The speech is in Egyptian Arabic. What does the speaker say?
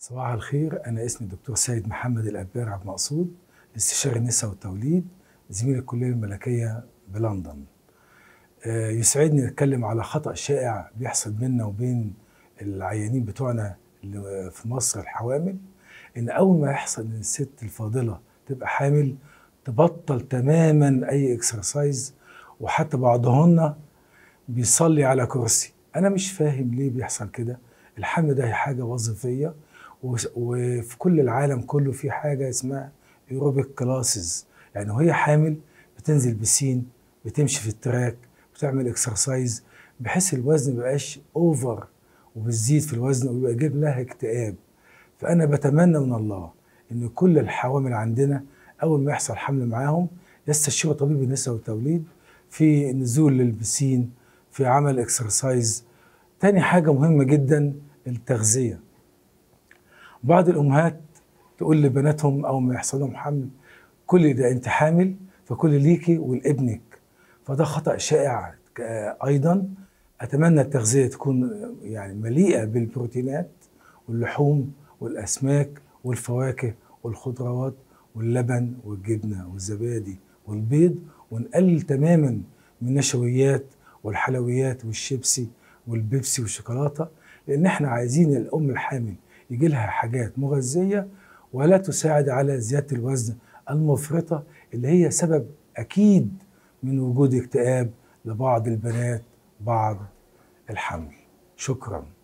صباح الخير أنا اسمي الدكتور سيد محمد الأبار عبد المقصود استشاري النساء والتوليد زميل الكلية الملكية بلندن آه، يسعدني نتكلم على خطأ شائع بيحصل بيننا وبين العيانين بتوعنا اللي في مصر الحوامل إن أول ما يحصل إن الست الفاضلة تبقى حامل تبطل تماما أي اكسرسايز وحتى بعضهن بيصلي على كرسي أنا مش فاهم ليه بيحصل كده الحمل ده هي حاجة وظيفية وس- وفي كل العالم كله في حاجة اسمها ايروبيك كلاسز يعني وهي حامل بتنزل بسين بتمشي في التراك بتعمل اكسرسايز بحيث الوزن ميبقاش اوفر وبتزيد في الوزن ويبقى يجيب لها اكتئاب فانا بتمنى من الله ان كل الحوامل عندنا اول ما يحصل حمل معاهم يستشيروا طبيب النساء والتوليد في نزول للبسين في عمل اكسرسايز تاني حاجة مهمة جدا التغذية بعض الأمهات تقول لبناتهم أول ما يحصل لهم حمل كل ده أنت حامل فكل ليكي ولابنك فده خطأ شائع ك- أيضا أتمنى التغذية تكون يعني مليئة بالبروتينات واللحوم والأسماك والفواكه والخضروات واللبن والجبنة والزبادي والبيض ونقلل تماما من النشويات والحلويات والشيبسي والبيبسي والشوكولاته لان احنا عايزين الام الحامل يجي لها حاجات مغذيه ولا تساعد على زياده الوزن المفرطه اللي هي سبب اكيد من وجود اكتئاب لبعض البنات بعد الحمل شكرا